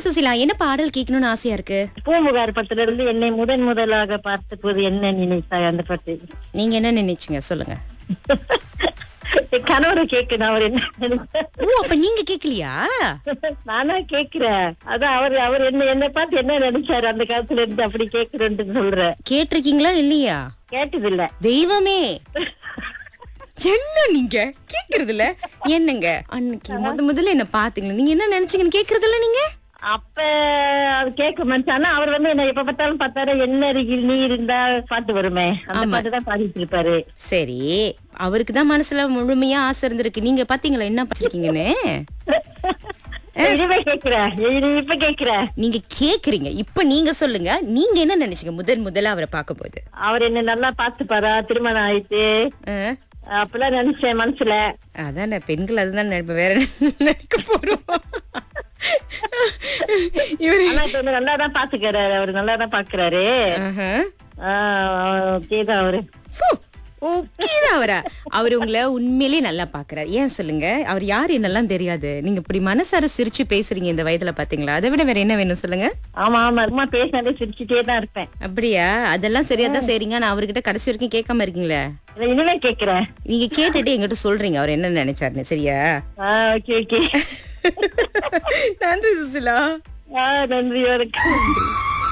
சுசிலா என்ன பாடல் கேட்கணும்னு ஆசையா இருக்கு பூமுகார் படத்துல இருந்து என்னை முதன் முதலாக பார்த்த போது என்ன நினைத்தாய் அந்த பாட்டு நீங்க என்ன நினைச்சீங்க சொல்லுங்க என் கணவரை கேட்கணும் அவர் என்ன நினைச்சார். ஓ அப்ப நீங்க கேக்கலையா நானா கேக்குறேன் அதான் அவர் அவர் என்ன என்ன பார்த்து என்ன நினைச்சாரு அந்த காலத்துல இருந்து அப்படி கேக்குறேன்னு சொல்றேன் கேட்டிருக்கீங்களா இல்லையா கேட்டது இல்ல தெய்வமே என்ன நீங்க கேக்குறது இல்ல என்னங்க அன்னைக்கு முத முதல்ல என்ன பாத்தீங்களா நீங்க என்ன நினைச்சீங்கன்னு கேக்குறது இல்ல நீங்க அப்ப அது கேட்க மாட்டானா அவர் வந்து என்ன எப்ப பார்த்தாலும் பார்த்தாரு என்ன அருகில் நீ இருந்தா பாட்டு வருமே அந்த பாட்டு தான் பாடிட்டு இருப்பாரு சரி அவருக்கு தான் மனசுல முழுமையா ஆசை இருந்திருக்கு நீங்க பாத்தீங்களா என்ன படிச்சிருக்கீங்கன்னு இனிமே கேக்குறேன் இனி இப்ப கேக்குறேன் நீங்க கேக்குறீங்க இப்ப நீங்க சொல்லுங்க நீங்க என்ன நினைச்சீங்க முதன் முதல்ல அவரை பார்க்க போது அவர் என்ன நல்லா பாத்துப்பாரா திருமணம் ஆயிட்டு அப்பெல்லாம் நினைச்சேன் மனசுல அதானே பெண்கள் அதுதான் நினைப்ப வேற என்ன நினைக்க போறோம் இவரு ஆனா இப்ப வந்து நல்லா தான் பாத்துக்கிறாரு அவரு நல்லா தான் பாக்குறாரு ஆஹா. ஓகேதான் அவரு ஃபு, okay தான் அவரா அவர் உங்களை உண்மையிலேயே நல்லா பாக்குறாரு ஏன் சொல்லுங்க அவர் யாரு என்னெல்லாம் தெரியாது நீங்க இப்படி மனசார சிரிச்சு பேசுறீங்க இந்த வயதுல பாத்தீங்களா அதை விட வேற என்ன வேணும் சொல்லுங்க ஆமா ஆமா சும்மா பேசினாலே சிரிச்சுட்டே தான் இருப்பேன் அப்படியா அதெல்லாம் சரியா தான் செய்றீங்க நான் அவர்கிட்ட கடைசி வரைக்கும் கேட்காம இருக்கீங்களே இதை இனிமே கேக்குறேன் நீங்க கேட்டுட்டு எங்கிட்ட சொல்றீங்க அவர் என்ன நினைச்சாருன்னு சரியா ஓகே ஓகே நன்றி சுசிலா நன்றி வணக்கம்